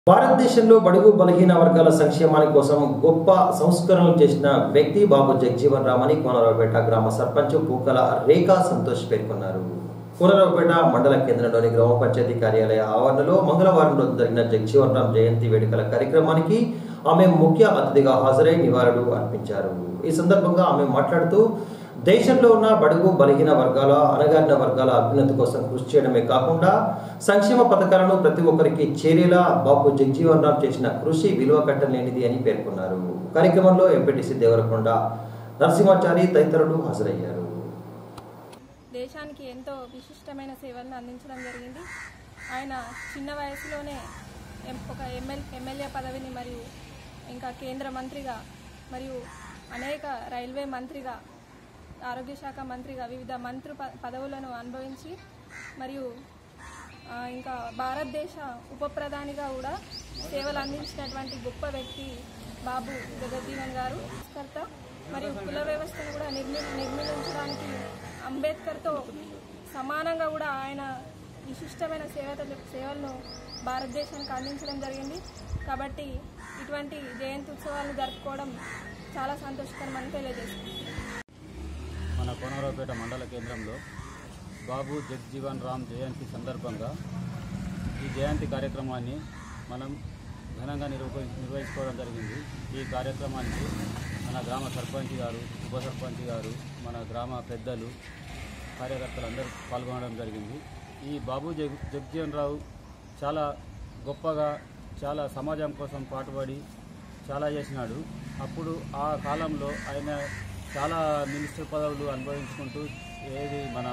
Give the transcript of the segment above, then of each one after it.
భారతదేశంలో బడుగు బలహీన వర్గాల సంక్షేమాని కోసం గొప్ప సంస్కరణలు చేసిన వ్యక్తి బాబు జగజీవన్ రామ్ అని కోనరావుపేట గ్రామ సర్పంచ్ పూకల రేఖా సంతోష్ పేర్కొన్నారు కోనరావుపేట మండల కేంద్రంలోని గ్రామ పంచాయతీ కార్యాలయ ఆవరణలో మంగళవారం రోజు జరిగిన జగజీవన్ రామ్ జయంతి వేడుకల కార్యక్రమానికి ఆమె ముఖ్య అతిథిగా హాజరై నివాళులు అర్పించారు ఈ సందర్భంగా ఆమె మాట్లాడుతూ దేశంలో ఉన్న బడుగు బలహీన వర్గాల అణగారిన వర్గాల అభ్యున్నతి కోసం కృషి చేయడమే కాకుండా సంక్షేమ పథకాలను ప్రతి ఒక్కరికి చేరేలా బాబు జగజీవన్ రామ్ చేసిన కృషి విలువ కట్టలేనిది అని పేర్కొన్నారు కార్యక్రమంలో ఎంపీటీసీ దేవరకొండ నరసింహాచారి తదితరులు హాజరయ్యారు దేశానికి ఎంతో విశిష్టమైన సేవలను అందించడం జరిగింది ఆయన చిన్న వయసులోనే ఎం- ఒక ఎమ్మెల్ ఎమ్మెల్యే పదవిని మరియు ఇంకా కేంద్ర మంత్రిగా మరియు అనేక రైల్వే మంత్రిగా ఆరోగ్య శాఖ మంత్రిగా వివిధ మంత్రి ప- పదవులను అనుభవించి మరియు ఆ, ఇంకా భారతదేశ ఉప ప్రధానిగా కూడా సేవలు అందించినటువంటి గొప్ప వ్యక్తి బాబు జగజ్జీవన్ గారు కర్త మరియు కుల వ్యవస్థను కూడా నిర్మి నిర్మూలించడానికి అంబేద్కర్తో సమానంగా కూడా ఆయన విశిష్టమైన సేవ సేవలను భారతదేశానికి అందించడం జరిగింది కాబట్టి ఇటువంటి జయంతి ఉత్సవాలను జరుపుకోవడం చాలా సంతోషకరమని తెలియజేస్తుంది మన కోనరావుపేట మండల కేంద్రంలో బాబు జగ్జీవన్ రామ్ జయంతి సందర్భంగా ఈ జయంతి కార్యక్రమాన్ని మనం ఘనంగా నిర్వ నిర్వహించుకోవడం జరిగింది ఈ కార్యక్రమానికి మన గ్రామ సర్పంచ్ గారు ఉప సర్పంచ్ గారు మన గ్రామ పెద్దలు కార్యకర్తలు అందరూ పాల్గొనడం జరిగింది ఈ బాబు జగ్ జగ్జీవన్ రావు చాలా గొప్పగా చాలా సమాజం కోసం పాటుపడి చాలా చేసినాడు అప్పుడు ఆ కాలంలో ఆయన చాలా మినిస్టర్ పదవులు అనుభవించుకుంటూ ఏది మన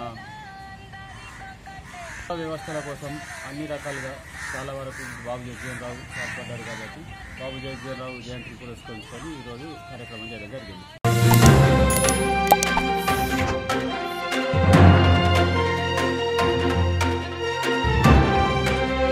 వ్యవస్థల కోసం అన్ని రకాలుగా చాలా వరకు బాబు జగజీవన్ రావు పాల్పడ్డారు కాబట్టి బాబు జగజీవన్ రావు జయంతిని పురస్కరించుకొని ఈరోజు కార్యక్రమం చేయడం జరిగింది